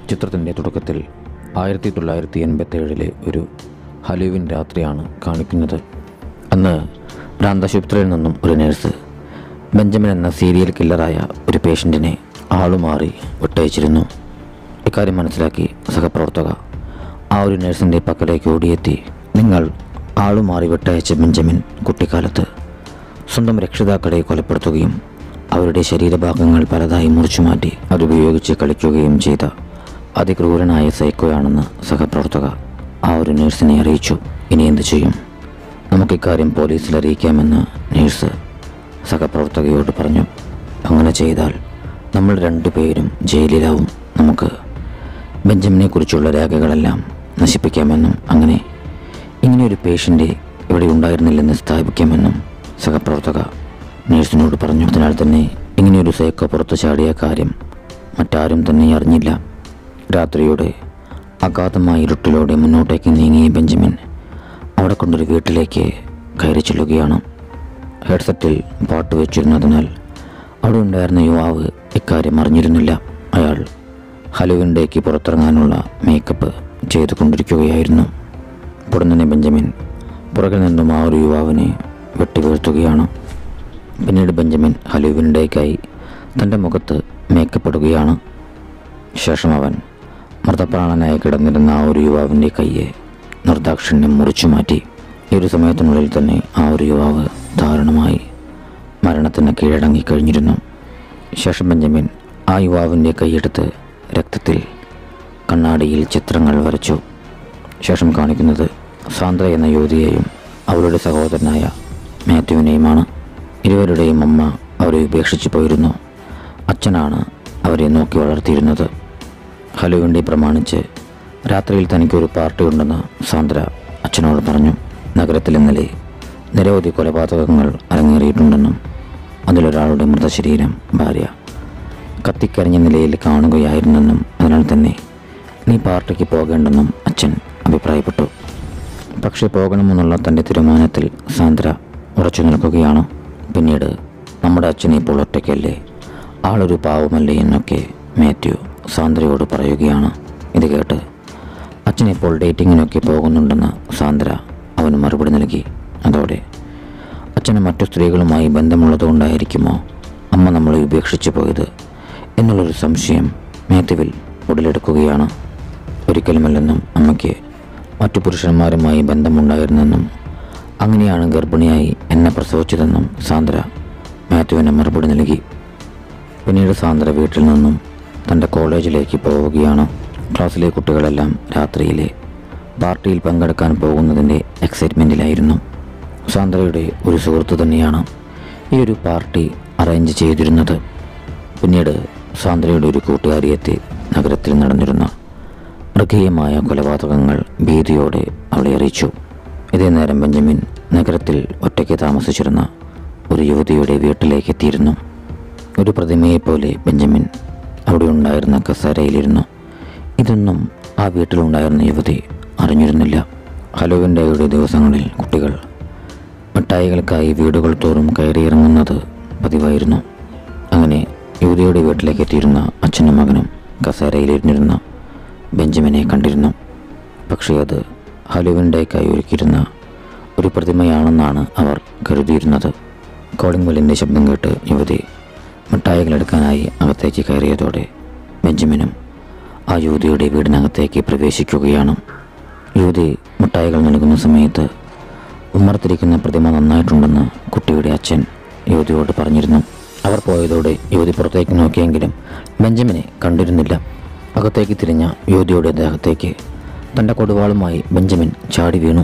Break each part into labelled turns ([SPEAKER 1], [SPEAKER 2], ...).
[SPEAKER 1] ചിത്രത്തിൻ്റെ തുടക്കത്തിൽ ആയിരത്തി തൊള്ളായിരത്തി എൺപത്തേഴിലെ ഒരു ഹലുവിൻ രാത്രിയാണ് കാണിക്കുന്നത് അന്ന് ഭ്രാന്താശുപത്രിയിൽ നിന്നും ഒരു നേഴ്സ് ബെഞ്ചമിൻ എന്ന സീരിയൽ കില്ലറായ ഒരു പേഷ്യൻറ്റിനെ ആളുമാറി വിട്ടയച്ചിരുന്നു ഇക്കാര്യം മനസ്സിലാക്കി സഹപ്രവർത്തക ആ ഒരു നഴ്സിൻ്റെ പക്കലേക്ക് ഓടിയെത്തി നിങ്ങൾ ആളുമാറി വിട്ടയച്ച ബെഞ്ചമിൻ കുട്ടിക്കാലത്ത് സ്വന്തം രക്ഷിതാക്കളെ കൊലപ്പെടുത്തുകയും അവരുടെ ശരീരഭാഗങ്ങൾ പലതായി മുറിച്ചു മാറ്റി അതുപയോഗിച്ച് കളിക്കുകയും ചെയ്ത അതിക്രൂരനായ സൈക്കോയാണെന്ന് സഹപ്രവർത്തക ആ ഒരു നഴ്സിനെ അറിയിച്ചു ഇനി എന്ത് ചെയ്യും നമുക്കിക്കാര്യം പോലീസിൽ അറിയിക്കാമെന്ന് നേഴ്സ് സഹപ്രവർത്തകയോട് പറഞ്ഞു അങ്ങനെ ചെയ്താൽ നമ്മൾ രണ്ടുപേരും ജയിലിലാവും നമുക്ക് ബെഞ്ചമിനെ കുറിച്ചുള്ള രേഖകളെല്ലാം നശിപ്പിക്കാമെന്നും അങ്ങനെ ഇങ്ങനെയൊരു പേഷ്യൻ്റ് ഇവിടെ ഉണ്ടായിരുന്നില്ലെന്ന് സ്ഥാപിക്കാമെന്നും സഹപ്രവർത്തക നേഴ്സിനോട് പറഞ്ഞു അതിനാൽ തന്നെ ഇങ്ങനെയൊരു സൈക്കോ പുറത്തു ചാടിയ കാര്യം മറ്റാരും തന്നെ അറിഞ്ഞില്ല രാത്രിയോടെ അഗാധമായ ഇരുട്ടിലൂടെ മുന്നോട്ടേക്ക് നീങ്ങിയ ബെഞ്ചമിൻ അവിടെ കൊണ്ടൊരു വീട്ടിലേക്ക് കയറി ചെല്ലുകയാണ് ഹെഡ്സെറ്റിൽ പാട്ട് വെച്ചിരുന്നതിനാൽ അവിടെ ഉണ്ടായിരുന്ന യുവാവ് ഇക്കാര്യം അറിഞ്ഞിരുന്നില്ല അയാൾ ഹലുവിൻ്റെക്ക് പുറത്തിറങ്ങാനുള്ള മേക്കപ്പ് ചെയ്തുകൊണ്ടിരിക്കുകയായിരുന്നു ഉടൻ തന്നെ ബെഞ്ചമിൻ പുറകിൽ നിന്നും ആ ഒരു യുവാവിനെ വെട്ടിവീഴ്ത്തുകയാണ് പിന്നീട് ബെഞ്ചമിൻ ഹലുവിൻ്റെക്കായി തൻ്റെ മുഖത്ത് മേക്കപ്പ് ഇടുകയാണ് ശേഷം അവൻ മൃതപ്രാണനായി കിടന്നിരുന്ന ആ ഒരു യുവാവിൻ്റെ കയ്യെ നിർദാക്ഷിണ്യം മുറിച്ചു മാറ്റി ഈ ഒരു സമയത്തിനുള്ളിൽ തന്നെ ആ ഒരു യുവാവ് ദാരുണമായി മരണത്തിന് കീഴടങ്ങി കഴിഞ്ഞിരുന്നു ശേഷം ബെഞ്ചമിൻ ആ യുവാവിൻ്റെ കൈയെടുത്ത് രക്തത്തിൽ കണ്ണാടിയിൽ ചിത്രങ്ങൾ വരച്ചു ശേഷം കാണിക്കുന്നത് സാന്ദ്ര എന്ന യുവതിയെയും അവളുടെ സഹോദരനായ മാത്യുവിനെയുമാണ് ഇരുവരുടെയും അമ്മ അവരെ ഉപേക്ഷിച്ചു പോയിരുന്നു അച്ഛനാണ് അവരെ നോക്കി വളർത്തിയിരുന്നത് ഹലുവിൻ്റെ പ്രമാണിച്ച് രാത്രിയിൽ തനിക്കൊരു പാർട്ടി ഉണ്ടെന്ന് സാന്ദ്ര അച്ഛനോട് പറഞ്ഞു നഗരത്തിൽ ഇന്നലെ നിരവധി കൊലപാതകങ്ങൾ അരങ്ങേറിയിട്ടുണ്ടെന്നും അതിലൊരാളുടെ മൃതശരീരം ഭാര്യ കത്തിക്കരിഞ്ഞ നിലയിൽ കാണുകയായിരുന്നെന്നും അതിനാൽ തന്നെ നീ പാർട്ടിക്ക് പോകേണ്ടെന്നും അച്ഛൻ അഭിപ്രായപ്പെട്ടു പക്ഷേ പോകണമെന്നുള്ള തൻ്റെ തീരുമാനത്തിൽ സാന്ദ്ര ഉറച്ചു നിൽക്കുകയാണ് പിന്നീട് നമ്മുടെ അച്ഛൻ ഇപ്പോൾ ഒറ്റയ്ക്കല്ലേ ആളൊരു പാവമല്ലേ എന്നൊക്കെ മാത്യു സാന്ദ്രയോട് പറയുകയാണ് ഇത് കേട്ട് അച്ഛൻ ഇപ്പോൾ ഡേറ്റിങ്ങിനൊക്കെ പോകുന്നുണ്ടെന്ന് സാന്ദ്ര അവന് മറുപടി നൽകി അതോടെ അച്ഛന് മറ്റു സ്ത്രീകളുമായി ബന്ധമുള്ളതുകൊണ്ടായിരിക്കുമോ അമ്മ നമ്മളെ ഉപേക്ഷിച്ചു പോയത് എന്നുള്ളൊരു സംശയം മാത്യുവിൽ ഉടലെടുക്കുകയാണ് ഒരിക്കലുമല്ലെന്നും അമ്മയ്ക്ക് മറ്റു പുരുഷന്മാരുമായി ബന്ധമുണ്ടായിരുന്നെന്നും അങ്ങനെയാണ് ഗർഭിണിയായി എന്നെ പ്രസവിച്ചതെന്നും സാന്ദ്ര മാത്യുവിന് മറുപടി നൽകി പിന്നീട് സാന്ദ്ര വീട്ടിൽ നിന്നും തൻ്റെ കോളേജിലേക്ക് പോവുകയാണ് ക്ലാസ്സിലെ കുട്ടികളെല്ലാം രാത്രിയിലെ പാർട്ടിയിൽ പങ്കെടുക്കാൻ പോകുന്നതിൻ്റെ എക്സൈറ്റ്മെൻറ്റിലായിരുന്നു സാന്ദ്രയുടെ ഒരു സുഹൃത്ത് തന്നെയാണ് ഈ ഒരു പാർട്ടി അറേഞ്ച് ചെയ്തിരുന്നത് പിന്നീട് സാന്ദ്രയുടെ ഒരു കൂട്ടുകാരി എത്തി നഗരത്തിൽ നടന്നിരുന്ന മൃഗീയമായ കൊലപാതകങ്ങൾ ഭീതിയോടെ അവളെ അറിയിച്ചു ഇതേ നേരം ബെഞ്ചമിൻ നഗരത്തിൽ ഒറ്റയ്ക്ക് താമസിച്ചിരുന്ന ഒരു യുവതിയുടെ വീട്ടിലേക്ക് എത്തിയിരുന്നു ഒരു പ്രതിമയെപ്പോലെ ബെഞ്ചമിൻ അവിടെ ഉണ്ടായിരുന്ന കസേരയിലിരുന്നു ഇതൊന്നും ആ വീട്ടിലുണ്ടായിരുന്ന യുവതി അറിഞ്ഞിരുന്നില്ല ഹലോവിൻ ഡേയുടെ ദിവസങ്ങളിൽ കുട്ടികൾ മിഠായികൾക്കായി വീടുകൾ തോറും കയറിയിറങ്ങുന്നത് പതിവായിരുന്നു അങ്ങനെ യുവതിയുടെ വീട്ടിലേക്ക് എത്തിയിരുന്ന അച്ഛനും മകനും കസേരയിലിരുന്നിരുന്ന ബെഞ്ചമിനെ കണ്ടിരുന്നു പക്ഷേ അത് ഹലുവിൻ ഡേക്കായി ഒരുക്കിയിരുന്ന ഒരു പ്രതിമയാണെന്നാണ് അവർ കരുതിയിരുന്നത് കോളിംഗ് ബെല്ലിൻ്റെ ശബ്ദം കേട്ട് യുവതി മിഠായികൾ എടുക്കാനായി അകത്തേക്ക് കയറിയതോടെ ബെഞ്ചമിനും ആ യുവതിയുടെ വീടിനകത്തേക്ക് പ്രവേശിക്കുകയാണ് യുവതി മിഠായികൾ നൽകുന്ന സമയത്ത് ഉമ്മർത്തിരിക്കുന്ന പ്രതിമ നന്നായിട്ടുണ്ടെന്ന് കുട്ടിയുടെ അച്ഛൻ യുവതിയോട് പറഞ്ഞിരുന്നു അവർ പോയതോടെ യുവതി പുറത്തേക്ക് നോക്കിയെങ്കിലും ബെഞ്ചമിനെ കണ്ടിരുന്നില്ല അകത്തേക്ക് തിരിഞ്ഞ യുവതിയുടെ ദേഹത്തേക്ക് തൻ്റെ കൊടുവാളുമായി ബെഞ്ചമിൻ ചാടി വീണു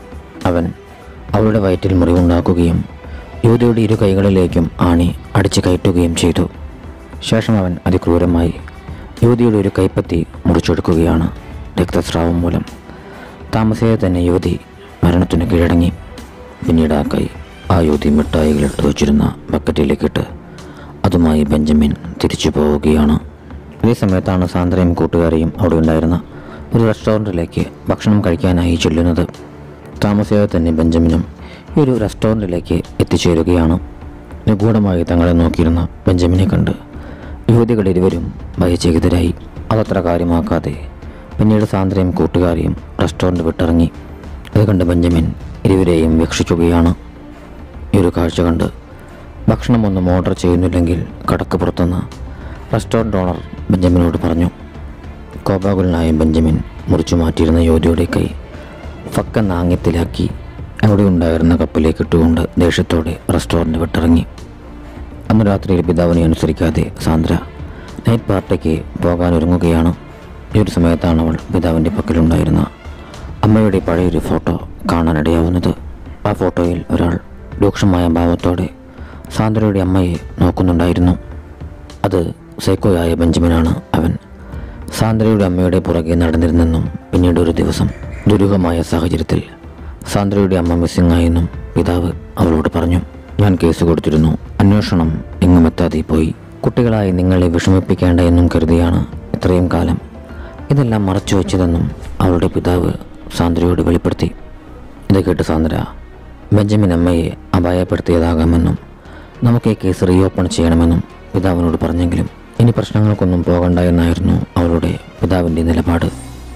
[SPEAKER 1] അവൻ അവളുടെ വയറ്റിൽ മുറിവുണ്ടാക്കുകയും യുവതിയുടെ ഇരു കൈകളിലേക്കും ആണി അടിച്ചു കയറ്റുകയും ചെയ്തു ശേഷം അവൻ അതിക്രൂരമായി യുവതിയുടെ ഒരു കൈപ്പത്തി മുറിച്ചെടുക്കുകയാണ് രക്തസ്രാവം മൂലം താമസിയാതെ തന്നെ യുവതി മരണത്തിന് കീഴടങ്ങി പിന്നീട് ആ കൈ ആ യുവതി മിഠായികൾ എടുത്തു വച്ചിരുന്ന ബക്കറ്റിലേക്കിട്ട് അതുമായി ബെഞ്ചമിൻ തിരിച്ചു പോവുകയാണ് ഇതേ സമയത്താണ് സാന്ദ്രയും കൂട്ടുകാരെയും അവിടെ ഉണ്ടായിരുന്ന ഒരു റെസ്റ്റോറൻറ്റിലേക്ക് ഭക്ഷണം കഴിക്കാനായി ചെല്ലുന്നത് താമസിയാതെ തന്നെ ബെഞ്ചമിനും ഈ ഒരു റെസ്റ്റോറൻറ്റിലേക്ക് എത്തിച്ചേരുകയാണ് നിഗൂഢമായി തങ്ങളെ നോക്കിയിരുന്ന ബെഞ്ചമിനെ കണ്ട് യുവതികൾ ഇരുവരും ഭയചകിതരായി അതത്ര കാര്യമാക്കാതെ പിന്നീട് സാന്ദ്രയും കൂട്ടുകാരിയും റെസ്റ്റോറൻറ്റ് വിട്ടിറങ്ങി അത് കണ്ട് ബെഞ്ചമിൻ ഇരുവരെയും വീക്ഷിക്കുകയാണ് ഈ ഒരു കാഴ്ച കണ്ട് ഭക്ഷണമൊന്നും ഓർഡർ ചെയ്യുന്നില്ലെങ്കിൽ കടക്ക് പുറത്തുനിന്ന് റെസ്റ്റോറൻറ്റ് ഓണർ ബെഞ്ചമിനോട് പറഞ്ഞു കോപാകുലനായ ബെഞ്ചമിൻ മുറിച്ചു മാറ്റിയിരുന്ന യോധയുടെ കൈ ഫക്കെന്ന ആംഗ്യത്തിലാക്കി അവിടെ ഉണ്ടായിരുന്ന കപ്പിലേക്ക് ഇട്ടുകൊണ്ട് ദേഷ്യത്തോടെ റെസ്റ്റോറൻറ്റ് വിട്ടിറങ്ങി അന്ന് രാത്രിയിൽ പിതാവിനെ അനുസരിക്കാതെ സാന്ദ്ര നൈറ്റ് പാർട്ടിക്ക് പോകാനൊരുങ്ങുകയാണ് ഈ ഒരു സമയത്താണ് അവൾ പിതാവിൻ്റെ പക്കലുണ്ടായിരുന്ന അമ്മയുടെ പഴയൊരു ഫോട്ടോ കാണാനിടയാവുന്നത് ആ ഫോട്ടോയിൽ ഒരാൾ രൂക്ഷമായ ഭാവത്തോടെ സാന്ദ്രയുടെ അമ്മയെ നോക്കുന്നുണ്ടായിരുന്നു അത് സൈക്കോയായ ബെഞ്ചമിനാണ് അവൻ സാന്ദ്രയുടെ അമ്മയുടെ പുറകെ നടന്നിരുന്നെന്നും പിന്നീട് ഒരു ദിവസം ദുരൂഹമായ സാഹചര്യത്തിൽ സാന്ദ്രയുടെ അമ്മ മിസ്സിംഗ് ആയെന്നും പിതാവ് അവളോട് പറഞ്ഞു ഞാൻ കേസ് കൊടുത്തിരുന്നു അന്വേഷണം എങ്ങും എത്താതെ പോയി കുട്ടികളായി നിങ്ങളെ വിഷമിപ്പിക്കേണ്ട എന്നും കരുതിയാണ് ഇത്രയും കാലം ഇതെല്ലാം മറച്ചു വെച്ചതെന്നും അവളുടെ പിതാവ് സാന്ദ്രയോട് വെളിപ്പെടുത്തി ഇത് കേട്ട് സാന്ദ്ര ബെഞ്ചമിൻ അമ്മയെ അപായപ്പെടുത്തിയതാകാമെന്നും നമുക്ക് ഈ കേസ് റീഓപ്പൺ ചെയ്യണമെന്നും പിതാവിനോട് പറഞ്ഞെങ്കിലും ഇനി പ്രശ്നങ്ങൾക്കൊന്നും പോകണ്ട എന്നായിരുന്നു അവളുടെ പിതാവിൻ്റെ നിലപാട്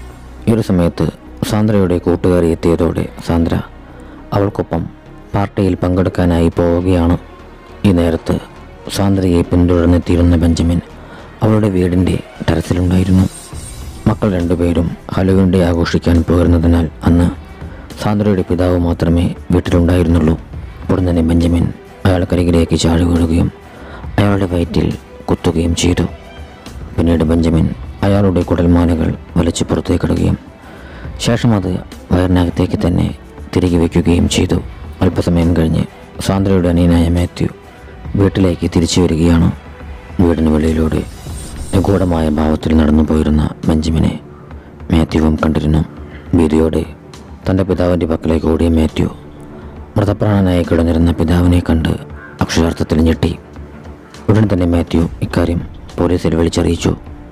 [SPEAKER 1] ഈ ഒരു സമയത്ത് സാന്ദ്രയുടെ കൂട്ടുകാരി എത്തിയതോടെ സാന്ദ്ര അവൾക്കൊപ്പം പാർട്ടിയിൽ പങ്കെടുക്കാനായി പോവുകയാണ് ഈ നേരത്ത് സാന്ദ്രയെ പിന്തുടർന്നെത്തിയിരുന്ന ബെഞ്ചമിൻ അവളുടെ വീടിൻ്റെ ടെറസിലുണ്ടായിരുന്നു മക്കൾ രണ്ടുപേരും ഹലുവിൻ ഡേ ആഘോഷിക്കാൻ പോയിരുന്നതിനാൽ അന്ന് സാന്ദ്രയുടെ പിതാവ് മാത്രമേ വീട്ടിലുണ്ടായിരുന്നുള്ളൂ ഉടൻ തന്നെ ബെഞ്ചമിൻ അയാൾക്കരികിലേക്ക് ചാടി വീഴുകയും അയാളുടെ വയറ്റിൽ കുത്തുകയും ചെയ്തു പിന്നീട് ബെഞ്ചമിൻ അയാളുടെ കുടൽമാലകൾ വലിച്ചു പുറത്തേക്കിടുകയും ശേഷം അത് വയറിനകത്തേക്ക് തന്നെ തിരികെ വയ്ക്കുകയും ചെയ്തു അല്പസമയം കഴിഞ്ഞ് സാന്ദ്രയുടെ അനിയനായ മാത്യു വീട്ടിലേക്ക് തിരിച്ചു വരികയാണ് വീടിന് വെളിയിലൂടെ നിഗൂഢമായ ഭാവത്തിൽ നടന്നു പോയിരുന്ന ബെഞ്ചമിനെ മാത്യുവും കണ്ടിരുന്നു ഭീതിയോടെ തൻ്റെ പിതാവിൻ്റെ പക്കലേക്ക് ഓടിയ മാത്യു മൃതപ്രാണനായി കിടന്നിരുന്ന പിതാവിനെ കണ്ട് അക്ഷരാർത്ഥത്തിൽ ഞെട്ടി ഉടൻ തന്നെ മാത്യു ഇക്കാര്യം പോലീസിൽ വിളിച്ചറിയിച്ചു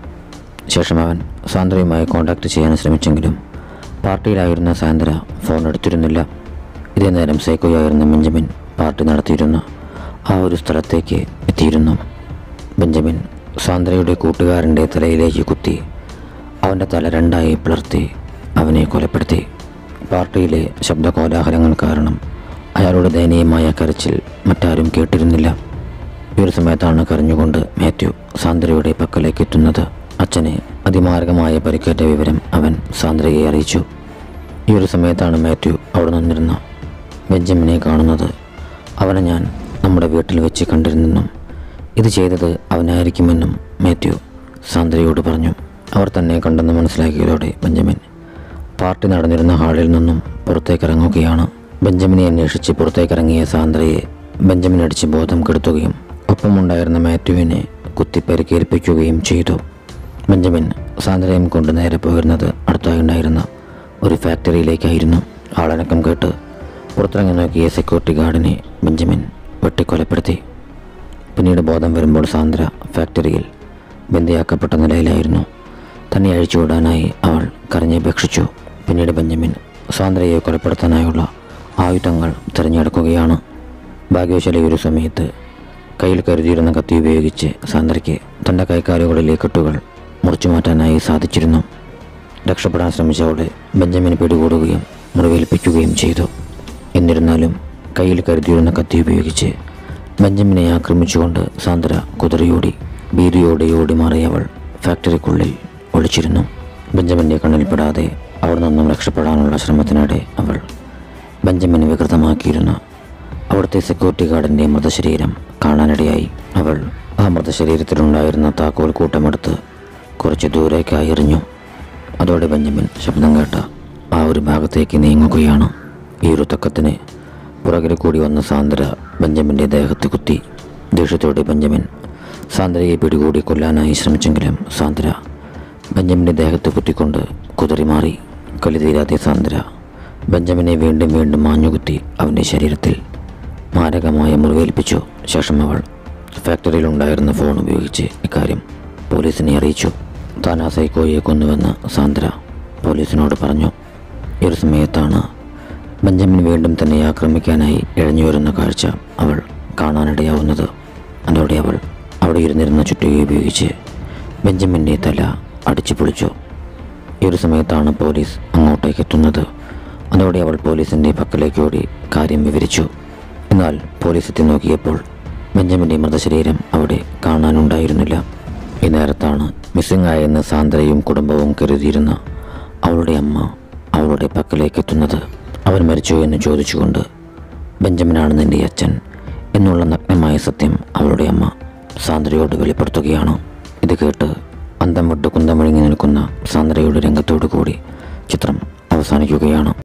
[SPEAKER 1] ശേഷം അവൻ സാന്ദ്രയുമായി കോൺടാക്ട് ചെയ്യാൻ ശ്രമിച്ചെങ്കിലും പാർട്ടിയിലായിരുന്ന സാന്ദ്ര ഫോൺ എടുത്തിരുന്നില്ല ഇതേ നേരം സൈക്കോയായിരുന്ന ബെഞ്ചമിൻ പാർട്ടി നടത്തിയിരുന്ന ആ ഒരു സ്ഥലത്തേക്ക് എത്തിയിരുന്നു ബെഞ്ചമിൻ സാന്ദ്രയുടെ കൂട്ടുകാരൻ്റെ തലയിലേക്ക് കുത്തി അവൻ്റെ തല രണ്ടായി പിളർത്തി അവനെ കൊലപ്പെടുത്തി പാർട്ടിയിലെ ശബ്ദകോലാഹലങ്ങൾ കാരണം അയാളുടെ ദയനീയമായ കരച്ചിൽ മറ്റാരും കേട്ടിരുന്നില്ല ഈ ഒരു സമയത്താണ് കരഞ്ഞുകൊണ്ട് മാത്യു സാന്ദ്രയുടെ പക്കലേക്ക് എത്തുന്നത് അച്ഛന് അതിമാരകമായ പരിക്കേറ്റ വിവരം അവൻ സാന്ദ്രയെ അറിയിച്ചു ഈ ഒരു സമയത്താണ് മാത്യു അവിടെ നിന്നിരുന്ന ബെഞ്ചമിനെ കാണുന്നത് അവനെ ഞാൻ നമ്മുടെ വീട്ടിൽ വെച്ച് കണ്ടിരുന്നെന്നും ഇത് ചെയ്തത് അവനായിരിക്കുമെന്നും മാത്യു സാന്ദ്രയോട് പറഞ്ഞു അവർ തന്നെ കണ്ടെന്ന് മനസ്സിലാക്കിയതോടെ ബെഞ്ചമിൻ പാർട്ടി നടന്നിരുന്ന ഹാളിൽ നിന്നും പുറത്തേക്കിറങ്ങുകയാണ് ബെഞ്ചമിനെ അന്വേഷിച്ച് പുറത്തേക്കിറങ്ങിയ സാന്ദ്രയെ ബെഞ്ചമിൻ അടിച്ച് ബോധം കെടുത്തുകയും ഒപ്പമുണ്ടായിരുന്ന മാത്യുവിനെ കുത്തി പരിക്കേൽപ്പിക്കുകയും ചെയ്തു ബെഞ്ചമിൻ സാന്ദ്രയും കൊണ്ട് നേരെ പോയിരുന്നത് അടുത്തായി ഉണ്ടായിരുന്ന ഒരു ഫാക്ടറിയിലേക്കായിരുന്നു ആളനക്കം കേട്ട് പുറത്തിറങ്ങി നോക്കിയ സെക്യൂരിറ്റി ഗാർഡിനെ ബെഞ്ചമിൻ വെട്ടിക്കൊലപ്പെടുത്തി പിന്നീട് ബോധം വരുമ്പോൾ സാന്ദ്ര ഫാക്ടറിയിൽ ബന്ദിയാക്കപ്പെട്ട നിലയിലായിരുന്നു തന്നെ അഴിച്ചുവിടാനായി അവൾ കരഞ്ഞപേക്ഷിച്ചു പിന്നീട് ബെഞ്ചമിൻ സാന്ദ്രയെ കൊലപ്പെടുത്താനായുള്ള ആയുധങ്ങൾ തിരഞ്ഞെടുക്കുകയാണ് ഭാഗ്യവശാലി ഒരു സമയത്ത് കയ്യിൽ കരുതിയിരുന്ന കത്തി ഉപയോഗിച്ച് സാന്ദ്രയ്ക്ക് തൻ്റെ കൈക്കാലുകളിലെ കെട്ടുകൾ മുറിച്ചു മാറ്റാനായി സാധിച്ചിരുന്നു രക്ഷപ്പെടാൻ ശ്രമിച്ചവളെ ബെഞ്ചമിൻ പിടികൂടുകയും മുറിവേൽപ്പിക്കുകയും ചെയ്തു എന്നിരുന്നാലും കയ്യിൽ കരുതിയിരുന്ന കത്തി ഉപയോഗിച്ച് ബെഞ്ചമിനെ ആക്രമിച്ചുകൊണ്ട് സാന്ദ്ര കുതിരയോടി ഭീതിയോടെ ഓടി മാറിയവൾ ഫാക്ടറിക്കുള്ളിൽ ഒളിച്ചിരുന്നു ബെഞ്ചമിൻ്റെ കണ്ണിൽപ്പെടാതെ അവിടെ നിന്നും രക്ഷപ്പെടാനുള്ള ശ്രമത്തിനിടെ അവൾ ബെഞ്ചമിന് വികൃതമാക്കിയിരുന്ന അവിടുത്തെ സെക്യൂരിറ്റി ഗാർഡിൻ്റെ മൃതശരീരം കാണാനിടയായി അവൾ ആ മൃതശരീരത്തിലുണ്ടായിരുന്ന താക്കോൽ കൂട്ടമെടുത്ത് കുറച്ച് ദൂരേക്കായി എറിഞ്ഞു അതോടെ ബെഞ്ചമിൻ ശബ്ദം കേട്ട ആ ഒരു ഭാഗത്തേക്ക് നീങ്ങുകയാണ് ഈ ഒരു തക്കത്തിന് പുറകിൽ കൂടി വന്ന സാന്ദ്ര ബെഞ്ചമിൻ്റെ ദേഹത്ത് കുത്തി ദേഷ്യത്തോടെ ബെഞ്ചമിൻ സാന്ദ്രയെ പിടികൂടി കൊല്ലാനായി ശ്രമിച്ചെങ്കിലും സാന്ദ്ര ബെഞ്ചമിൻ്റെ ദേഹത്ത് കുത്തിക്കൊണ്ട് കുതറി മാറി കലി തീരാതെ സാന്ദ്ര ബെഞ്ചമിനെ വീണ്ടും വീണ്ടും മാഞ്ഞുകുത്തി അവൻ്റെ ശരീരത്തിൽ മാരകമായ മുറിവേൽപ്പിച്ചു ശേഷം അവൾ ഫാക്ടറിയിലുണ്ടായിരുന്ന ഫോൺ ഉപയോഗിച്ച് ഇക്കാര്യം പോലീസിനെ അറിയിച്ചു താൻ ആ സൈക്കോയെ കൊന്നുവെന്ന് സാന്ദ്ര പോലീസിനോട് പറഞ്ഞു ഈ ഒരു സമയത്താണ് ബെഞ്ചമിൻ വീണ്ടും തന്നെ ആക്രമിക്കാനായി ഇഴഞ്ഞു വരുന്ന കാഴ്ച അവൾ കാണാനിടയാവുന്നത് അതോടെ അവൾ അവിടെ ഇരുന്നിരുന്ന ചുറ്റുക ഉപയോഗിച്ച് ബെഞ്ചമിൻ്റെ തല അടിച്ചു പൊളിച്ചു ഈ ഒരു സമയത്താണ് പോലീസ് അങ്ങോട്ടേക്ക് എത്തുന്നത് അതോടെ അവൾ പോലീസിൻ്റെ പക്കലേക്ക് ഓടി കാര്യം വിവരിച്ചു എന്നാൽ പോലീസ് എത്തി നോക്കിയപ്പോൾ ബെഞ്ചമിൻ്റെ മൃതശരീരം അവിടെ കാണാനുണ്ടായിരുന്നില്ല ഈ നേരത്താണ് മിസ്സിംഗ് ആയെന്ന് സാന്ദ്രയും കുടുംബവും കരുതിയിരുന്ന അവളുടെ അമ്മ അവളുടെ പക്കലേക്ക് എത്തുന്നത് അവൻ മരിച്ചു എന്ന് ചോദിച്ചുകൊണ്ട് ബെഞ്ചമിനാണ് നിന്റെ അച്ഛൻ എന്നുള്ള നഗ്നമായ സത്യം അവളുടെ അമ്മ സാന്ദ്രയോട് വെളിപ്പെടുത്തുകയാണ് ഇത് കേട്ട് അന്തം വിട്ട് കുന്തമൊഴുങ്ങി നിൽക്കുന്ന സാന്ദ്രയുടെ രംഗത്തോടു കൂടി ചിത്രം അവസാനിക്കുകയാണ്